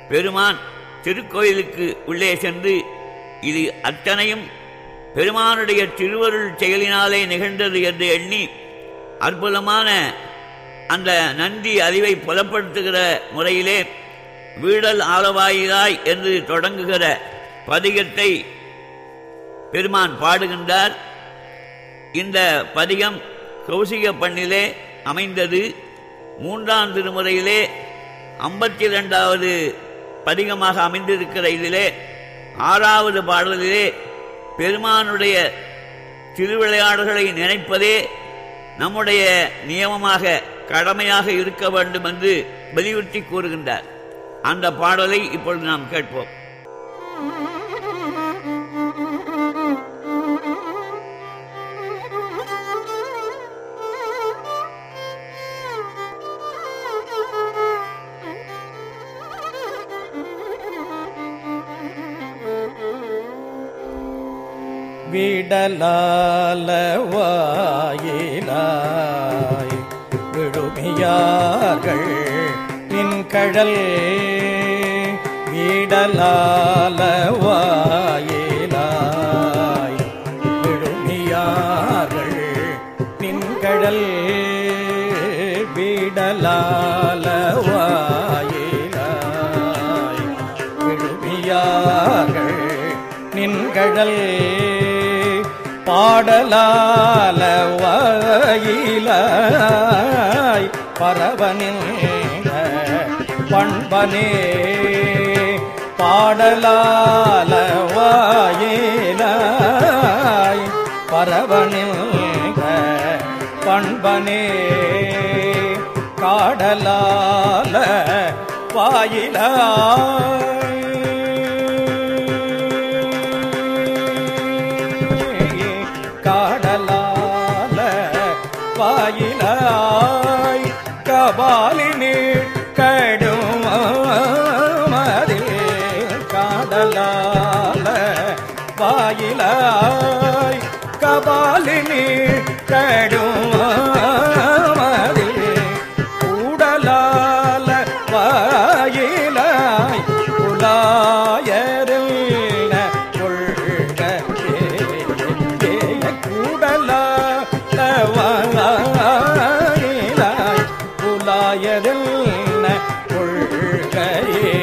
பெருமான் திருக்கோயிலுக்கு உள்ளே சென்று இது அத்தனையும் பெருமானுடைய திருவருள் செயலினாலே நிகழ்ந்தது என்று எண்ணி அற்புதமான அந்த நன்றி அறிவை புலப்படுத்துகிற முறையிலே வீடல் ஆளவாயிலாய் என்று தொடங்குகிற பதிகத்தை பெருமான் பாடுகின்றார் இந்த பதிகம் கௌசிக பண்ணிலே அமைந்தது மூன்றாம் திருமுறையிலே ஐம்பத்தி இரண்டாவது பதிகமாக அமைந்திருக்கிற இதிலே ஆறாவது பாடலிலே பெருமானுடைய திருவிளையாடுகளை நினைப்பதே நம்முடைய நியமமாக கடமையாக இருக்க வேண்டும் என்று வலியுறுத்தி கூறுகின்றார் அந்த பாடலை இப்பொழுது நாம் கேட்போம் விடலாலவாயிலாய் விழுமியார்கள் நின்கழல் விடலாலவாயிலாய் விழுமியார்கள் நின்கழல் விடலாலவாயிலாய் விழுமியார்கள் நின்கழல் பாடலால வாயிலாய் பரவனில் பண்பனே பாடலால வாயிலாய் பரவனில் பண்பனே காடலால வாயிலாய் காடலால வாயிலாய் கபாலினி கடும் காடலால வாயிலாய் கபாலினி கடும் கூடலால வாயிலாய் குலாயரில் கொள்க கூடலால வாயிலாய் குலாயரில் கொள்கையே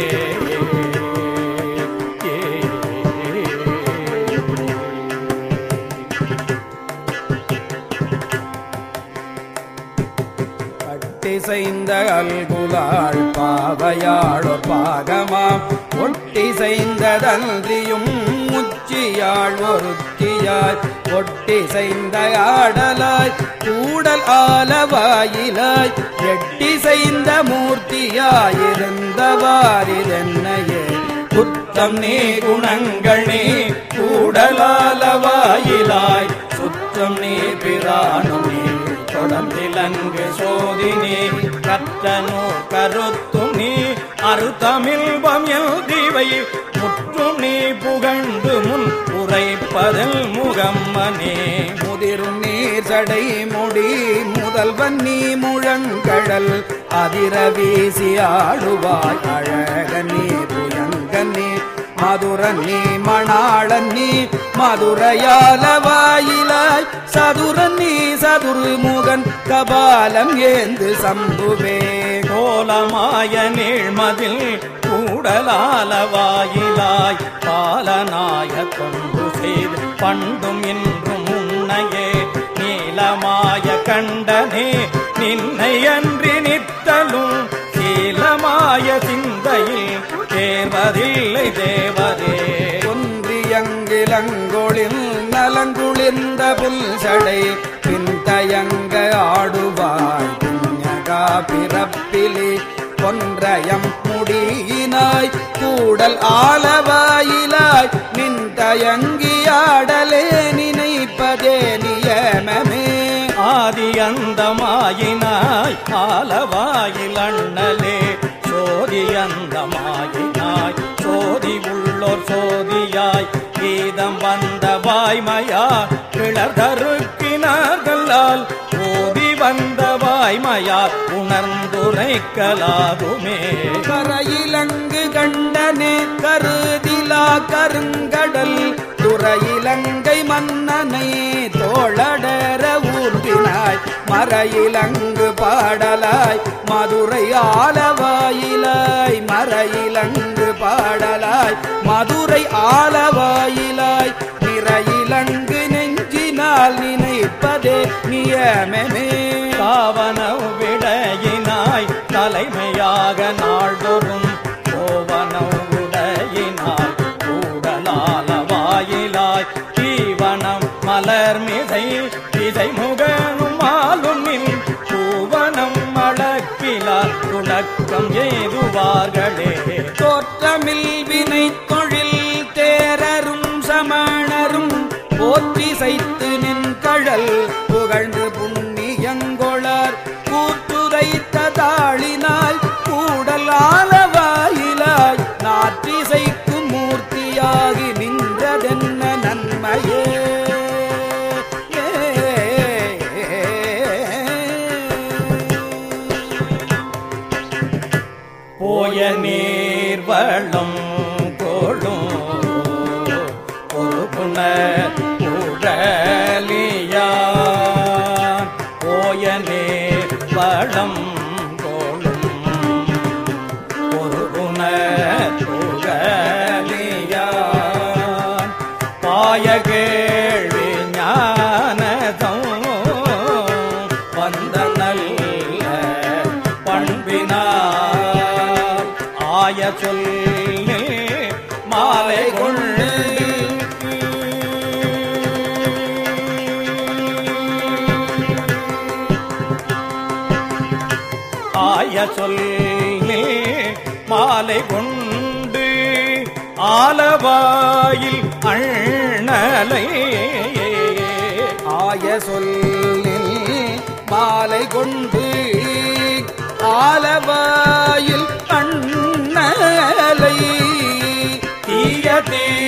கட்டிசைந்த அல்குலாள் பாவையாளோர் பாகமாம் ஒட்டிசைந்ததன்றியும் முச்சியாள் ஒருத்தியாய் ஒட்டிசைந்த ஆடலாய் கூடல் ஆலவாயிலாய் எட்டிசைந்த மூர்த்தியாயிருந்தவாரிதென்னையே குத்தம் நீ குணங்கள் நீ கூடலாலவாயிலாய் சுத்தம் நீ பிராணும் நீ தொடர்ந்திலங்கு சோதினி கற்றனோ கருத்தும் நீ அறுத்தமிழ்பம் எழுதிவை முற்றும் நீ புகழ்ந்து முன் உரைப்பதில் முகம்மனே முதிரும் நீர் சடை முடி முதல்வன் நீ முழங்கடல் அதிர வீசி ஆடுவாய் அழக நீ புயங்க நீ மதுரன் நீ மணாளன் நீ மதுரையால வாயிலாய் சதுரன் நீ சதுரு முகன் கபாலம் ஏந்து சம்புவே கோலமாய நீழ்மதில் கூடலால வாயிலாய் பாலனாய கொண்டு செய்து பண்டும் இன்றும் உன்னையே நீலமாய கண்டனே நின்னை அன்றி நித்தலும் சீலமாய சிந்தையில் தேர்வதில்லை தேவரே ஒன்றியங்கிலங்கொழில் நலங்குளிர்ந்த புல்சடை பின்தயங்க ஆடுவாய் புண்ணியகா பிறப்பிலி கொன்றயம் முடியினாய் கூடல் ஆலவாயிலாய் நின்றயங்கியாடலே நினைப்பதே நியமமே ஆதி அந்தமாயினாய் ஆலவாயில் அண்ணலே சோதி அந்தமாயினாய் சோதி உள்ளோர் சோதியாய் கீதம் வந்த வாய்மையா கிளர்தருக்கினார்களால் ஓதி வந்த வாய்மையா உணர்ந்துரைக்கலாகுமே கரையிலங்கு கண்டனே கருதிலா கருங்கடல் துறையிலங்கை மன்னனை தோழடர ஊர்தினாய் மறையிலங்கு பாடலாய் மதுரை ஆலவாயிலாய் மறையிலங்கு பாடலாய் மதுரை ஆலவாயிலாய் நிறையிலங்கு நெஞ்சினால் நினைப்பதே நியமமே காவன விடையினாய் தலைமையாக நாள்தோறும் கோவன உடையினாய் கூடலால வாயிலாய் தீவனம் மலர் மிதை திசை முகனும் ஆளும் மின் பூவனம் மழக்கிலா துணக்கம் ஏதுவார்களே தோற்றமில் வினை தொழில் தேரரும் சமணரும் போற்றி சைத்து நின் கழல் புகழ்ந்து புண்ணியங்கொளர் கூற்றுரைத்த தாளினாய் கூடலால வாயிலாய் நாற்றிசைக்கும் மூர்த்தியாகி நின்றதென்ன நன்மையே போய நீர் வளம் கோளும் ஒரு குண உடலியா போய நீர் வளம் கோளும் ஒரு குண உடலியா பாய கேள்வி ஞானதம் வந்த நல்ல பண்பினார் ஆய சொல்லி மாலை கொண்டு ஆய சொல்லி மாலை கொண்டு ஆலவாயில் அண்ணலை ஆய சொல்லில் மாலை கொண்டு ஆலவாயில் அண்ணலை தீய தீ